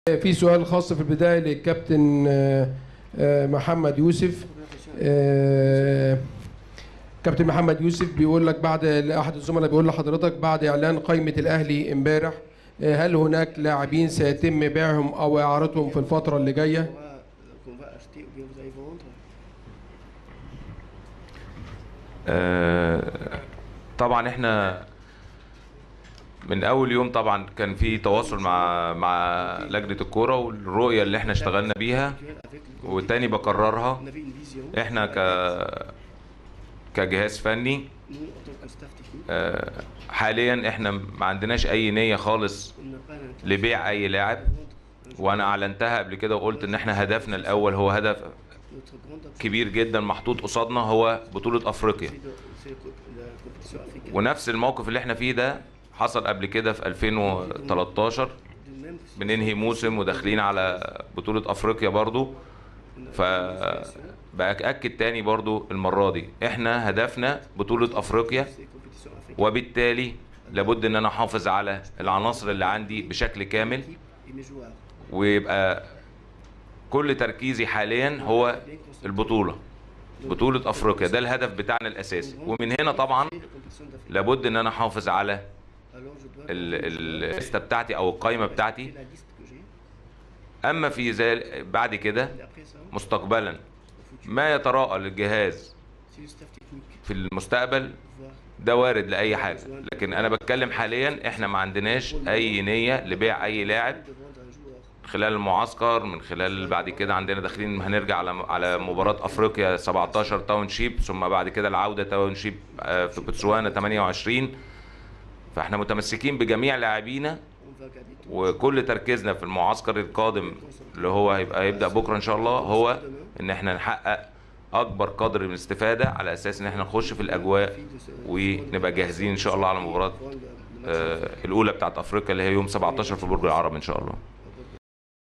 في سؤال خاص في البداية للكابتن آه، آه، محمد يوسف آه، كابتن محمد يوسف بيقول لك بعد احد الزملاء بيقول لحضرتك بعد اعلان قائمة الاهلي امبارح آه، هل هناك لاعبين سيتم بيعهم او اعارتهم في الفترة اللي جاية؟ qu'on va, qu'on va acheter ou bien vous allez vendre آه، طبعا احنا من اول يوم طبعا كان في تواصل مع مع لجنه الكوره والرؤيه اللي احنا اشتغلنا بيها actuel avec le groupe. وتاني بكررها On avait une vision. احنا ك كجهاز فني Nous, en tant que staff technique, آه، حاليا احنا ما عندناش اي نيه خالص on n'a pas l'intention لبيع اي de لاعب vendre un joueur. وانا اعلنتها قبل كده وقلت ان احنا هدفنا الاول هو هدف Notre grande objectif, كبير جدا محطوط قصادنا هو بطوله افريقيا c'est de- c'est la compétition africaine. ونفس الموقف اللي احنا فيه ده حصل قبل كده في 2013 De même, بننهي موسم وداخلين على بطولة أفريقيا برضو فبأكد تاني برضو المرة دي احنا هدفنا بطولة أفريقيا c'est compétition africaine. وبالتالي لابد ان انا احافظ على العناصر اللي عندي بشكل كامل Et mes joueurs. ويبقى كل تركيزي حاليا هو البطولة بطولة أفريقيا ده الهدف بتاعنا الأساسي ومن هنا طبعا Et la compétition d'Afrique. لابد ان انا احافظ على Alors, je dois- ال- ال- الليسته بتاعتي او القائمه C'est بتاعتي la liste que j'ai. اما في ذلك بعد كده Et après ça, مستقبلا au futur, ما يتراءى للجهاز si le staff technique في المستقبل voir ده وارد لاي حاجه لكن انا بتكلم حاليا احنا ما عندناش اي نيه لبيع اي لاعب de vendre un joueur خلال المعسكر من خلال بعد كده عندنا داخلين هنرجع على على مباراه افريقيا 17 تاون شيب ثم بعد كده العوده تاون شيب آه، في بوتسوانا 28 فاحنا متمسكين بجميع لاعبينا on va garder tout. وكل تركيزنا في المعسكر القادم اللي هو هيبقى يبدا بكره ان شاء الله هو ان احنا نحقق اكبر قدر من الاستفاده على اساس ان احنا نخش في الاجواء ونبقى جاهزين ان شاء الله على مباراه آه، الاولى بتاعت افريقيا اللي هي يوم 17 في برج العرب ان شاء الله